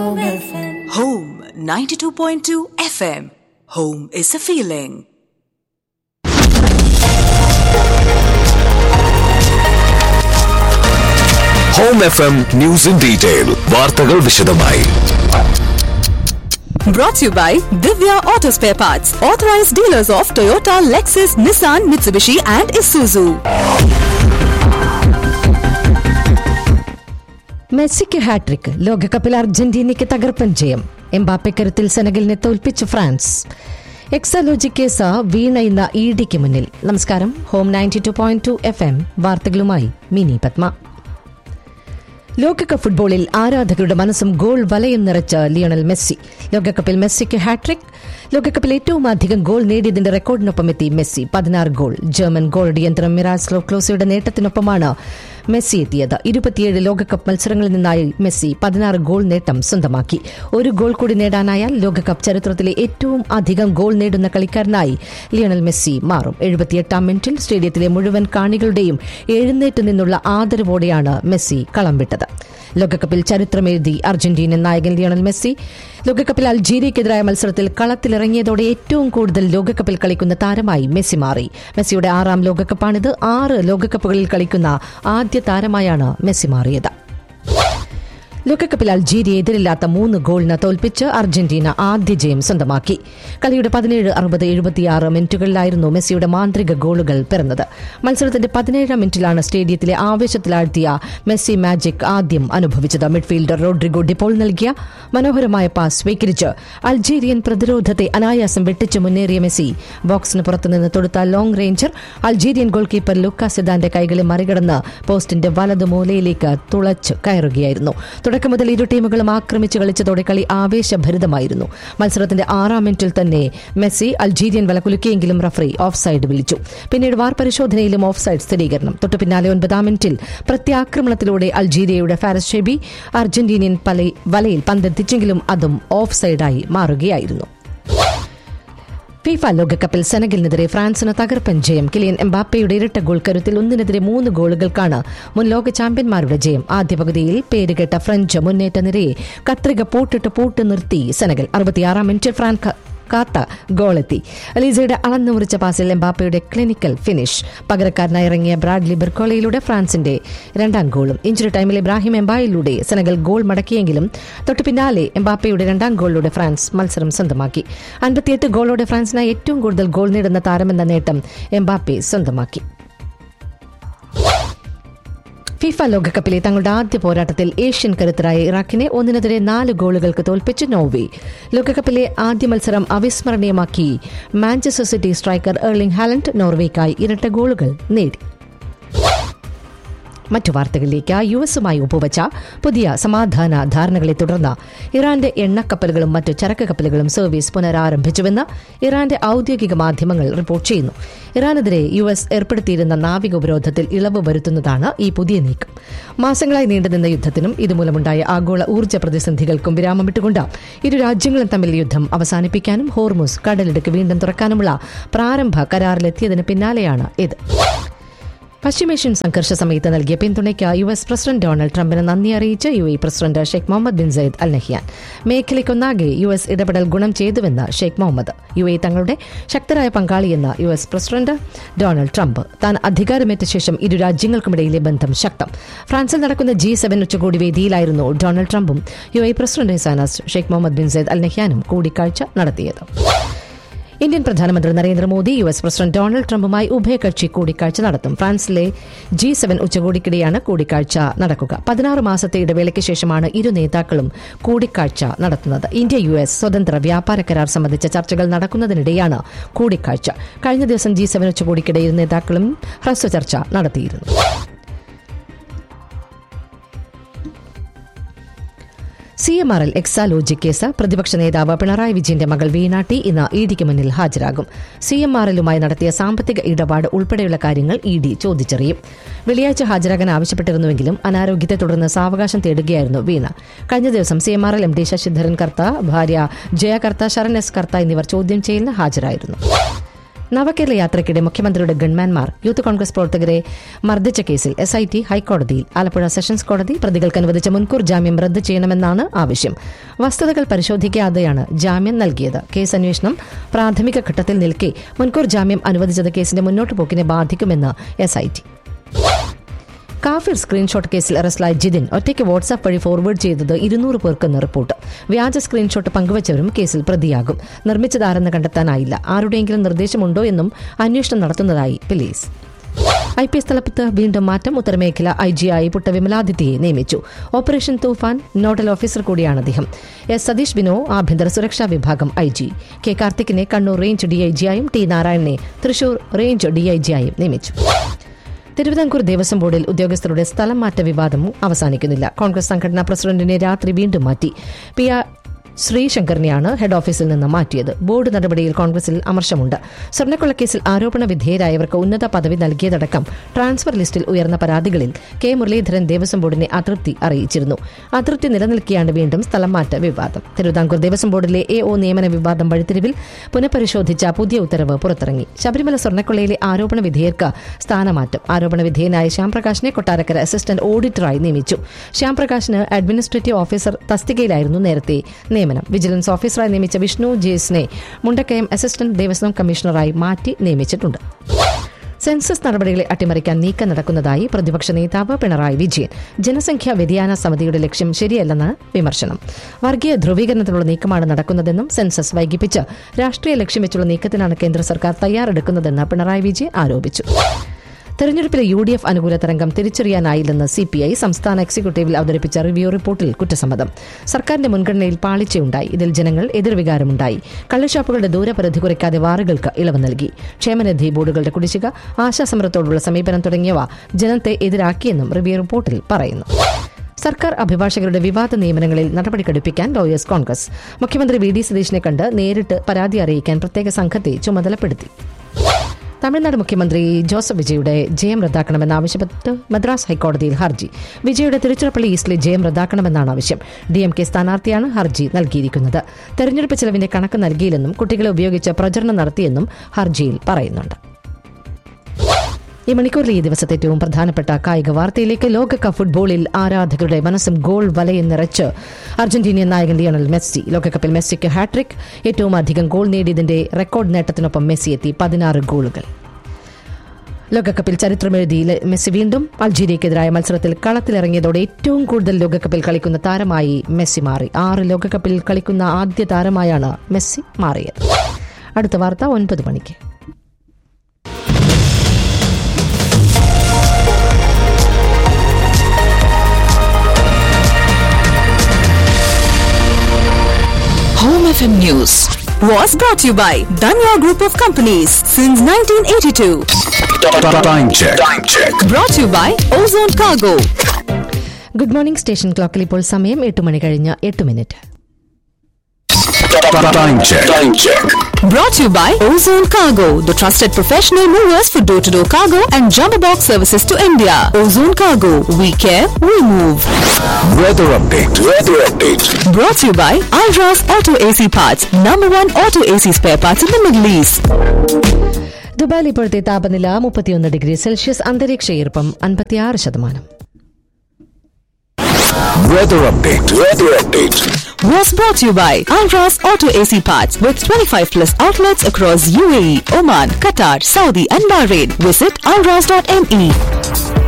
Home FM. Home 92.2 FM. Home is a feeling. Home F M news in detail വാർത്തകൾ വിശദമായി Brought to you by Divya Auto Spare Parts, authorized dealers of Toyota, Lexus, Nissan, Mitsubishi, and Isuzu. മെസ്സിക്ക് hat trick ലോകകപ്പിൽ അർജന്റീനയ്ക്ക് തകർപ്പൻ ജയം Mbappe കരുത്തിൽ സെനഗലിനെ തോൽപ്പിച്ച് France എക്സലോജി case വീണ ഇന്ന് ഇ ഡിക്ക് മുന്നിൽ നമസ്കാരം Home ninety two point two F M വാർത്തകളുമായി മിനി പത്മ ലോകകപ്പ് ഫുട്ബോളിൽ ആരാധകരുടെ മനസ്സും ഗോൾ വലയം നിറച്ച ലിയണൽ മെസ്സി ലോകകപ്പിൽ മെസ്സിക്ക് ഹാട്രിക് ലോകകപ്പിൽ ഏറ്റവും അധികം ഗോൾ നേടിയതിന്റെ റെക്കോർഡിനൊപ്പം എത്തി മെസ്സി പതിനാറ് ഗോൾ ജർമ്മൻ ഗോൾ യന്ത്രം മിറാസ്ലോ ക്ലോസയുടെ നേട്ടത്തിനൊപ്പമാണ് മെസ്സി എത്തിയത് ഇരുപത്തിയേഴ് ലോകകപ്പ് മത്സരങ്ങളിൽ നിന്നായി മെസ്സി പതിനാറ് ഗോൾ നേട്ടം സ്വന്തമാക്കി ഒരു ഗോൾ കൂടി നേടാനായാൽ ലോകകപ്പ് ചരിത്രത്തിലെ ഏറ്റവും അധികം ഗോൾ നേടുന്ന കളിക്കാരനായി ലിയണൽ മെസ്സി മാറും എഴുപത്തിയെട്ടാം മിനിറ്റിൽ സ്റ്റേഡിയത്തിലെ മുഴുവൻ കാണികളുടെയും എഴുന്നേറ്റ് നിന്നുള്ള ആദരവോടെയാണ് മെസ്സി കളം വിട്ടത് ലോകകപ്പിൽ ചരിത്രമെഴുതി അർജന്റീനൻ നായകൻ ലിയണൽ മെസ്സി ലോകകപ്പിൽ അൾജീരിയക്കെതിരായ മത്സരത്തിൽ കളത്തിലിറങ്ങിയതോടെ ഏറ്റവും കൂടുതൽ ലോകകപ്പിൽ കളിക്കുന്ന താരമായി മെസ്സി മാറി മെസ്സിയുടെ ആറാം ലോകകപ്പാണിത് ആറ് ലോകകപ്പുകളിൽ കളിക്കുന്ന ആദ്യ താരമായാണ് മെസ്സി മാറിയത് ലോകകപ്പിൽ അൾജീരിയ എതിരില്ലാത്ത മൂന്ന് ഗോളിന് തോൽപ്പിച്ച് അർജന്റീന ആദ്യ ജയം സ്വന്തമാക്കി കളിയുടെ പതിനേഴ് അറുപത് എഴുപത്തിയാറ് മിനിറ്റുകളിലായിരുന്നു മെസ്സിയുടെ മാന്ത്രിക ഗോളുകൾ പിറന്നത് മത്സരത്തിന്റെ പതിനേഴാം മിനിറ്റിലാണ് സ്റ്റേഡിയത്തിലെ ആവേശത്തിലാഴ്ത്തിയ മെസ്സി മാജിക് ആദ്യം അനുഭവിച്ചത് മിഡ്ഫീൽഡർ റോഡ്രിഗോ ഡിപ്പോൾ നൽകിയ മനോഹരമായ പാസ് സ്വീകരിച്ച് അൾജീരിയൻ പ്രതിരോധത്തെ അനായാസം വെട്ടിച്ച് മുന്നേറിയ മെസ്സി ബോക്സിന് പുറത്തുനിന്ന് തൊടുത്ത long ranger Algerian goalkeeper Luca സിദാന്റെ കൈകളെ മറികടന്ന് പോസ്റ്റിന്റെ വലതു മൂലയിലേക്ക് തുളച്ച് കയറുകയായിരുന്നു തുടക്കം മുതൽ ഇരു ടീമുകളും ആക്രമിച്ച് കളിച്ചതോടെ കളി ആവേശഭരിതമായിരുന്നു മത്സരത്തിന്റെ ആറാം മിനിറ്റിൽ തന്നെ മെസ്സി അൾജീരിയൻ വല കുലുക്കിയെങ്കിലും റഫറി ഓഫ് സൈഡ് വിളിച്ചു പിന്നീട് വാർ പരിശോധനയിലും ഓഫ് സൈഡ് സ്ഥിരീകരണം തൊട്ടു പിന്നാലെ ഒൻപതാം മിനിറ്റിൽ പ്രത്യാക്രമണത്തിലൂടെ അൾജീരിയയുടെ ഫാരസ് ഷെബി അർജന്റീനിയൻ പല- വലയിൽ പന്തെത്തിച്ചെങ്കിലും അതും ഓഫ് സൈഡായി മാറുകയായിരുന്നു ഫിഫ ലോകകപ്പിൽ സെനഗലിനെതിരെ ഫ്രാൻസിന് തകർപ്പൻ ജയം കിലിയൻ എംബാപ്പയുടെ ഇരട്ട ഗോൾ കരുത്തിൽ ഒന്നിനെതിരെ മൂന്ന് ഗോളുകൾക്കാണ് മുൻ ലോക ചാമ്പ്യന്മാരുടെ ജയം ആദ്യ പകുതിയിൽ പേരുകേട്ട ഫ്രഞ്ച് മുന്നേറ്റ നിരയെ കത്രിക പൂട്ടിട്ട് പൂട്ട് നിർത്തി സെനഗൽ അറുപത്തിയാറാം മിനിറ്റിൽ ഫ്രാൻസ് കാത്ത ഗോളെത്തി അലീസയുടെ അളന്നു മുറിച്ച പാസിൽ എംബാപ്പയുടെ ക്ലിനിക്കൽ ഫിനിഷ് പകരക്കാരനായി ഇറങ്ങിയ ബ്രാഡ്ലി ബെർക്കോളയിലൂടെ ഫ്രാൻസിന്റെ രണ്ടാം ഗോളും ഇഞ്ചുറി ടൈമിൽ ഇബ്രാഹിം എംബായിലൂടെ സെനഗൽ ഗോൾ മടക്കിയെങ്കിലും തൊട്ടു പിന്നാലെ എംബാപ്പയുടെ രണ്ടാം ഗോളിലൂടെ ഫ്രാൻസ് മത്സരം സ്വന്തമാക്കി അൻപത്തിയെട്ട് ഗോളോടെ ഫ്രാൻസിനായി ഏറ്റവും കൂടുതൽ ഗോൾ നേടുന്ന താരമെന്ന നേട്ടം എംബാപ്പെ സ്വന്തമാക്കി ഫിഫ ലോകകപ്പിലെ തങ്ങളുടെ ആദ്യ പോരാട്ടത്തിൽ ഏഷ്യൻ കരുത്തരായ ഇറാഖിനെ ഒന്നിനെതിരെ നാല് ഗോളുകൾക്ക് തോൽപ്പിച്ച് നോർവേ ലോകകപ്പിലെ ആദ്യ മത്സരം അവിസ്മരണീയമാക്കി Manchester City striker Erling Haaland നോർവേക്കായി ഇരട്ട ഗോളുകൾ നേടി മറ്റു വാർത്തകളിലേക്ക് യു എസുമായി ഒപ്പുവച്ച പുതിയ സമാധാന ധാരണകളെ തുടർന്ന് ഇറാന്റെ എണ്ണക്കപ്പലുകളും മറ്റു ചരക്ക് കപ്പലുകളും സർവീസ് പുനരാരംഭിച്ചുവെന്ന് ഇറാന്റെ ഔദ്യോഗിക മാധ്യമങ്ങൾ റിപ്പോർട്ട് ചെയ്യുന്നു ഇറാനെതിരെ യു എസ് ഏർപ്പെടുത്തിയിരുന്ന നാവിക ഉപരോധത്തിൽ ഇളവ് വരുത്തുന്നതാണ് ഈ പുതിയ നീക്കം മാസങ്ങളായി നീണ്ടുനിന്ന യുദ്ധത്തിനും ഇതുമൂലമുണ്ടായ ആഗോള ഊർജ്ജ പ്രതിസന്ധികൾക്കും വിരാമമിട്ടുകൊണ്ട് ഇരു രാജ്യങ്ങളും തമ്മിൽ യുദ്ധം അവസാനിപ്പിക്കാനും ഹോർമുസ് കടലിടുക്ക് വീണ്ടും തുറക്കാനുമുള്ള പ്രാരംഭ കരാറിലെത്തിയതിന് പിന്നാലെയാണ് ഇത് പശ്ചിമേഷ്യൻ സംഘർഷ സമയത്ത് നൽകിയ പിന്തുണയ്ക്ക് യു എസ് പ്രസിഡന്റ് ഡൊണാൾഡ് ട്രംപിന് നന്ദി അറിയിച്ച് U A president Sheikh Mohammed bin Zayed Al Nahyan മേഖലയ്ക്കൊന്നാകെ യു എസ് ഇടപെടൽ ഗുണം ചെയ്തുവെന്ന് ഷെയ്ഖ് മുഹമ്മദ് യു എ തങ്ങളുടെ ശക്തരായ പങ്കാളിയെന്ന് U S president Donald Trump താൻ അധികാരമേറ്റ ശേഷം ഇരു രാജ്യങ്ങൾക്കുമിടയിലെ ബന്ധം ശക്തം ഫ്രാൻസിൽ നടക്കുന്ന ജി സെവൻ ഉച്ചകോടി വേദിയിലായിരുന്നു ഡൊണാൾഡ് ട്രംപും U A president ഹസാനസ് Sheikh Mohammed bin Zayed അൽ നഹിയാനും കൂടിക്കാഴ്ച നടത്തിയത് ഇന്ത്യൻ പ്രധാനമന്ത്രി Narendra Modi U S president Donald ട്രംപുമായി ഉഭയകക്ഷി കൂടിക്കാഴ്ച നടത്തും ഫ്രാൻസിലെ ജി സെവൻ ഉച്ചകോടിക്കിടെയാണ് കൂടിക്കാഴ്ച നടക്കുക പതിനാറ് മാസത്തെ ഇടവേളയ്ക്ക് ശേഷമാണ് ഇരു നേതാക്കളും കൂടിക്കാഴ്ച നടത്തുന്നത് ഇന്ത്യ യു എസ് സ്വതന്ത്ര വ്യാപാര കരാർ സംബന്ധിച്ച ചർച്ചകൾ നടക്കുന്നതിനിടെയാണ് കൂടിക്കാഴ്ച കഴിഞ്ഞ ദിവസം ജി സെവൻ ഉച്ചകോടിക്കിടെ ഇരു നേതാക്കളും ഹ്രസ്വ ചർച്ച നടത്തിയിരുന്നു C M R L Exalogic case പ്രതിപക്ഷ നേതാവ് പിണറായി വിജയന്റെ മകൾ വീണ ടി ഇന്ന് ഇ ഡിക്ക് മുന്നിൽ ഹാജരാകും സി എം ആർ എല്ലുമായി നടത്തിയ സാമ്പത്തിക ഇടപാട് ഉൾപ്പെടെയുള്ള കാര്യങ്ങൾ ഇ ഡി ചോദിച്ചറിയും വെള്ളിയാഴ്ച ഹാജരാകാൻ ആവശ്യപ്പെട്ടിരുന്നുവെങ്കിലും അനാരോഗ്യത്തെ തുടർന്ന് സാവകാശം തേടുകയായിരുന്നു വീണ കഴിഞ്ഞ ദിവസം C M R L M D Sasidharan Kartha ഭാര്യ ജയ കർത്ത ശരൺ എസ് കർത്ത എന്നിവർ ചോദ്യം ചെയ്യലിന് ഹാജരായിരുന്നു നവകേരള യാത്രയ്ക്കിടെ മുഖ്യമന്ത്രിയുടെ ഗൺമാൻമാർ യൂത്ത് കോൺഗ്രസ് പ്രവർത്തകരെ മർദ്ദിച്ച കേസിൽ എസ് ഐ ടി ഹൈക്കോടതിയിൽ ആലപ്പുഴ സെഷൻസ് കോടതി പ്രതികൾക്ക് അനുവദിച്ച മുൻകൂർ ജാമ്യം റദ്ദ് ചെയ്യണമെന്നാണ് ആവശ്യം വസ്തുതകൾ പരിശോധിക്കാതെയാണ് ജാമ്യം നൽകിയത് കേസ് അന്വേഷണം പ്രാഥമിക ഘട്ടത്തിൽ നിൽക്കെ മുൻകൂർ ജാമ്യം അനുവദിച്ചത് കേസിന്റെ മുന്നോട്ട് പോക്കിനെ ബാധിക്കുമെന്ന് എസ് ഐ ടി കാഫിർ സ്ക്രീൻഷോട്ട് കേസിൽ അറസ്റ്റിലായ ജിതിൻ ഒറ്റയ്ക്ക് വാട്സാപ്പ് വഴി ഫോർവേഡ് ചെയ്തത് ഇരുന്നൂറ് പേർക്കെന്ന് റിപ്പോർട്ട് വ്യാജ സ്ക്രീൻഷോട്ട് പങ്കുവച്ചവരും കേസിൽ പ്രതിയാകും നിർമ്മിച്ചതാരെന്ന് കണ്ടെത്താനായില്ല ആരുടെയെങ്കിലും നിർദ്ദേശമുണ്ടോ എന്നും അന്വേഷണം നടത്തുന്നതായി പോലീസ് ഐ പി എസ് തലപ്പത്ത് വീണ്ടും മാറ്റം ഉത്തരമേഖല ഐ ജി ആയി പുട്ട വിമലാദിത്യയെ നിയമിച്ചു ഓപ്പറേഷൻ തൂഫാൻ നോഡൽ ഓഫീസർ കൂടിയാണ് അദ്ദേഹം എസ് സതീഷ് ബിനോ ആഭ്യന്തര സുരക്ഷാ വിഭാഗം ഐ ജി കെ കാർത്തിക്കിനെ കണ്ണൂർ റേഞ്ച് ഡിഐജിയായും ടി നാരായണനെ തൃശൂർ റേഞ്ച് ഡിഐജിയായും നിയമിച്ചു തിരുവിതാംകൂർ ദേവസ്വം ബോർഡിൽ ഉദ്യോഗസ്ഥരുടെ സ്ഥലം മാറ്റ വിവാദവും അവസാനിക്കുന്നില്ല കോൺഗ്രസ് സംഘടനാ പ്രസിഡന്റിനെ രാത്രി വീണ്ടും മാറ്റി പി ആർ ശ്രീശങ്കറിനെയാണ് ഹെഡ് ഓഫീസിൽ നിന്ന് മാറ്റിയത് ബോർഡ് നടപടിയിൽ കോൺഗ്രസിൽ അമർഷമുണ്ട് സ്വർണ്ണക്കൊള്ളക്കേസിൽ ആരോപണ വിധേയരായവർക്ക് ഉന്നത പദവി നൽകിയതടക്കം ട്രാൻസ്ഫർ ലിസ്റ്റിൽ ഉയർന്ന പരാതികളിൽ കെ മുരളീധരൻ ദേവസ്വം ബോർഡിനെ അതൃപ്തി അറിയിച്ചിരുന്നു അതൃപ്തി നിലനിൽക്കെയാണ് വീണ്ടും സ്ഥലം മാറ്റ വിവാദം തിരുവിതാംകൂർ ദേവസ്വം ബോർഡിലെ എ ഒ നിയമന വിവാദം വഴിത്തിരിവിൽ പുനഃപരിശോധിച്ച പുതിയ ഉത്തരവ് പുറത്തിറങ്ങി ശബരിമല സ്വർണ്ണക്കൊള്ളയിലെ ആരോപണ വിധേയർക്ക് സ്ഥാനമാറ്റം ആരോപണ വിധേയനായ ശ്യാംപ്രകാശിനെ കൊട്ടാരക്കര അസിസ്റ്റന്റ് ഓഡിറ്ററായി നിയമിച്ചു ശ്യാംപ്രകാശിന് അഡ്മിനിസ്ട്രേറ്റീവ് ഓഫീസർ തസ്തികയിലായിരുന്നു നേരത്തെ നിയമനം വിജിലൻസ് ഓഫീസറായി നിയമിച്ച വിഷ്ണു ജേസിനെ മുണ്ടക്കയം അസിസ്റ്റന്റ് ദേവസ്വം കമ്മീഷണറായി മാറ്റി നിയമിച്ചിട്ടുണ്ട് സെൻസസ് നടപടികളെ അട്ടിമറിക്കാൻ നീക്കം നടക്കുന്നതായി പ്രതിപക്ഷ നേതാവ് പിണറായി വിജയൻ ജനസംഖ്യാ വ്യതിയാന സമിതിയുടെ ലക്ഷ്യം ശരിയല്ലെന്ന് വിമർശനം വർഗീയ ധ്രുവീകരണത്തിനുള്ള നീക്കമാണ് നടക്കുന്നതെന്നും സെൻസസ് വൈകിപ്പിച്ച് രാഷ്ട്രീയ ലക്ഷ്യം വെച്ചുള്ള നീക്കത്തിനാണ് കേന്ദ്ര സർക്കാർ തയ്യാറെടുക്കുന്നതെന്ന് പിണറായി വിജയൻ ആരോപിച്ചു തെരഞ്ഞെടുപ്പിലെ യു ഡി എഫ് അനുകൂല തരംഗം തിരിച്ചറിയാനായില്ലെന്ന് സി പി ഐ സംസ്ഥാന എക്സിക്യൂട്ടീവിൽ അവതരിപ്പിച്ച റിവ്യൂ റിപ്പോർട്ടിൽ കുറ്റസമ്മതം സർക്കാരിന്റെ മുൻഗണനയിൽ പാളിച്ചയുണ്ടായി ഇതിൽ ജനങ്ങൾ എതിർവികാരമുണ്ടായി കള്ളുഷാപ്പുകളുടെ ദൂരപരിധി കുറയ്ക്കാതെ വാറുകൾക്ക് ഇളവ് നൽകി ക്ഷേമനിധി ബോർഡുകളുടെ കുടിശ്ശിക ആശാസമരത്തോടുള്ള സമീപനം തുടങ്ങിയവ ജനത്തെ എതിരാക്കിയെന്നും റിവ്യൂ റിപ്പോർട്ടിൽ പറയുന്നു സർക്കാർ അഭിഭാഷകരുടെ വിവാദ നിയമനങ്ങളിൽ നടപടി കടുപ്പിക്കാൻ ലോയേഴ്സ് കോൺഗ്രസ് മുഖ്യമന്ത്രി വി ഡി സതീഷിനെ കണ്ട് നേരിട്ട് പരാതി അറിയിക്കാൻ പ്രത്യേക സംഘത്തെ ചുമതലപ്പെടുത്തി തമിഴ്നാട് മുഖ്യമന്ത്രി ജോസഫ് വിജയുടെ ജയം റദ്ദാക്കണമെന്നാവശ്യപ്പെട്ട് മദ്രാസ് ഹൈക്കോടതിയിൽ ഹർജി വിജയുടെ തിരുച്ചിറപ്പള്ളി ഈസ്റ്റിലെ ജയം റദ്ദാക്കണമെന്നാണ് ആവശ്യം ഡി എം കെ സ്ഥാനാർത്ഥിയാണ് ഹർജി നൽകിയിരിക്കുന്നത് തെരഞ്ഞെടുപ്പ് ചെലവിന്റെ കണക്ക് നൽകിയില്ലെന്നും കുട്ടികളെ ഉപയോഗിച്ച് പ്രചരണം നടത്തിയെന്നും ഹർജിയിൽ പറയുന്നുണ്ട് ഈ മണിക്കൂറിലെ ഈ ദിവസത്തെ ഏറ്റവും പ്രധാനപ്പെട്ട കായിക വാർത്തയിലേക്ക് ലോകകപ്പ് ഫുട്ബോളിൽ ആരാധകരുടെ മനസ്സും ഗോൾ വലയം നിറച്ച് അർജന്റീനിയൻ നായകൻ ലിയണൽ മെസ്സി ലോകകപ്പിൽ മെസ്സിക്ക് ഹാട്രിക് ഏറ്റവും അധികം ഗോൾ നേടിയതിന്റെ റെക്കോർഡ് നേട്ടത്തിനൊപ്പം മെസ്സി എത്തി പതിനാറ് ഗോളുകൾ ലോകകപ്പിൽ ചരിത്രമെഴുതി ലെ- മെസ്സി വീണ്ടും അൾജീരിയക്കെതിരായ മത്സരത്തിൽ കളത്തിലിറങ്ങിയതോടെ ഏറ്റവും കൂടുതൽ ലോകകപ്പിൽ കളിക്കുന്ന താരമായി മെസ്സി മാറി ആറ് ലോകകപ്പിൽ കളിക്കുന്ന ആദ്യ താരമായാണ് മെസ്സി മാറിയത് അടുത്ത വാർത്ത ഒൻപത് മണിക്ക് Home FM News was brought to you by Danya Group of Companies since 1982. Time check. Time check. Brought to you by Ozone Cargo. Good morning station ക്ലോക്കിൽ ഇപ്പോൾ സമയം എട്ട് മണി കഴിഞ്ഞ് എട്ട് minute Time check. Time check. Brought to you by Ozone Cargo, the trusted professional movers for door-to-door cargo and jumbo box services to India. Ozone Cargo, we care, we move. Weather update. Weather update. Brought to you by Alras Auto AC Parts, number one auto AC spare parts in the Middle East. ദുബായിൽ ഇപ്പോഴത്തെ താപനില മുപ്പത്തിയൊന്ന് degree Celsius അന്തരീക്ഷ ഈർപ്പം അൻപത്തിയാറ് ശതമാനം Weather update. Weather update. Was brought to you by Alras Auto AC Parts with 25 plus outlets across UAE, Oman, Qatar, Saudi and Bahrain. Visit alras.me.